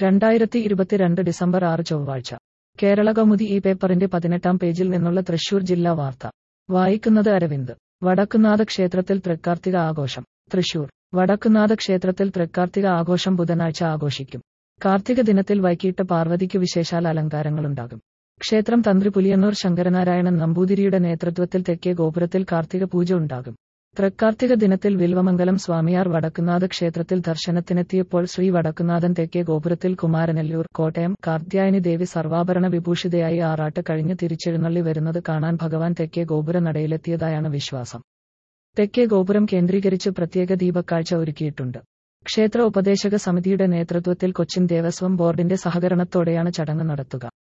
രണ്ടായിരത്തി ഇരുപത്തിരണ്ട് ഡിസംബർ ആറ് ചൊവ്വാഴ്ച കേരള കൗമുദി ഈ പേപ്പറിന്റെ പതിനെട്ടാം പേജിൽ നിന്നുള്ള തൃശൂർ ജില്ലാ വാർത്ത വായിക്കുന്നത് അരവിന്ദ് വടക്കുന്നാഥ ക്ഷേത്രത്തിൽ തൃക്കാർത്തിക ആഘോഷം തൃശൂർ വടക്കുന്നാഥ ക്ഷേത്രത്തിൽ തൃക്കാർത്തിക ആഘോഷം ബുധനാഴ്ച ആഘോഷിക്കും കാർത്തിക ദിനത്തിൽ വൈകിട്ട് പാർവതിക്ക് വിശേഷാൽ അലങ്കാരങ്ങളുണ്ടാകും ക്ഷേത്രം തന്ത്രി പുലിയന്നൂർ ശങ്കരനാരായണൻ നമ്പൂതിരിയുടെ നേതൃത്വത്തിൽ തെക്കേ ഗോപുരത്തിൽ കാർത്തിക പൂജ ഉണ്ടാകും തൃക്കാർത്തിക ദിനത്തിൽ വിൽവമംഗലം സ്വാമിയാർ വടക്കുന്നാഥ ക്ഷേത്രത്തിൽ ദർശനത്തിനെത്തിയപ്പോൾ ശ്രീ വടക്കുന്നാഥൻ തെക്കേ ഗോപുരത്തിൽ കുമാരനെല്ലൂർ കോട്ടയം കാർത്യായനി ദേവി സർവാഭരണ വിഭൂഷിതയായി ആറാട്ട് കഴിഞ്ഞ് തിരിച്ചെഴുന്നള്ളി വരുന്നത് കാണാൻ ഭഗവാൻ തെക്കേ ഗോപുര നടയിലെത്തിയതായാണ് വിശ്വാസം തെക്കേ ഗോപുരം കേന്ദ്രീകരിച്ച് പ്രത്യേക ദീപക്കാഴ്ച ഒരുക്കിയിട്ടുണ്ട് ക്ഷേത്ര ഉപദേശക സമിതിയുടെ നേതൃത്വത്തിൽ കൊച്ചിൻ ദേവസ്വം ബോർഡിന്റെ സഹകരണത്തോടെയാണ് ചടങ്ങ് നടത്തുക